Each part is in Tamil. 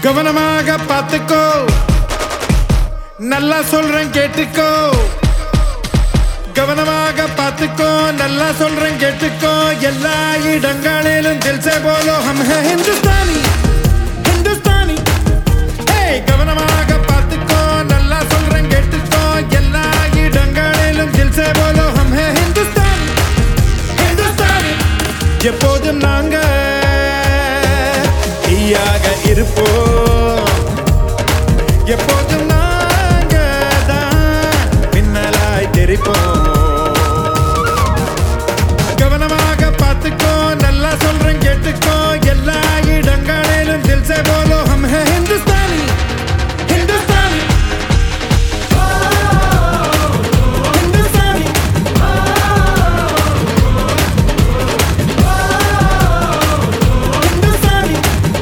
கவனமாக பார்த்துக்கோ நல்லா சொல்றேன் கேட்டுக்கோ கவனமாக பார்த்துக்கோ நல்லா சொல்றேன் கேட்டுக்கோ எல்லா இடங்களிலும் தில்சே போலோ ஹம் ஹே ஹிந்துஸ்தானி ஹிந்துஸ்தானி ஏய் கவனமாக பார்த்துக்கோ நல்லா சொல்றேன் கேட்டுக்கோ எல்லா இடங்களிலும் தில்சே போலோ ஹம் ஹே ஹிந்துஸ்தானி ஹிந்துஸ்தானி எப்போதும் நாங்க தீயாக இருப்போம் எப்போதும் நாங்க தான் மின்னலாய் தெரிப்போம் கவனமாக பார்த்துக்கோ நல்லா சொல்றேன் கேட்டுக்கோ எல்லா இடங்களிலும் தில்சே போலோ ஹம் ஹே ஹிந்துஸ்தானி ஹிந்துஸ்தானி ஹிந்துஸ்தானி ஹிந்துஸ்தானி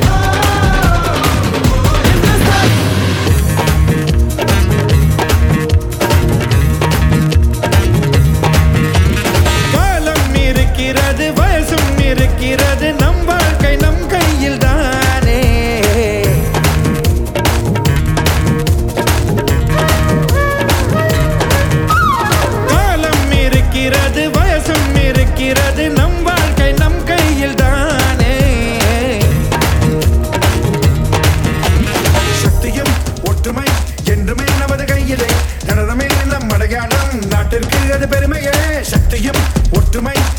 காலம் இருக்கிறது வயசும் இருக்கிறது நம் வாழ்க்கை நம் கையில் தானே காலம் இருக்கிறது வயசும் இருக்கிறது நம் வாழ்க்கை நம் கையில் தானே சக்தியும் ஒற்றுமை என்றுமே நமது கையிலே நடனமே நம் அடையாளம் நாட்டிற்கு அது பெருமையே சக்தியும் ஒற்றுமை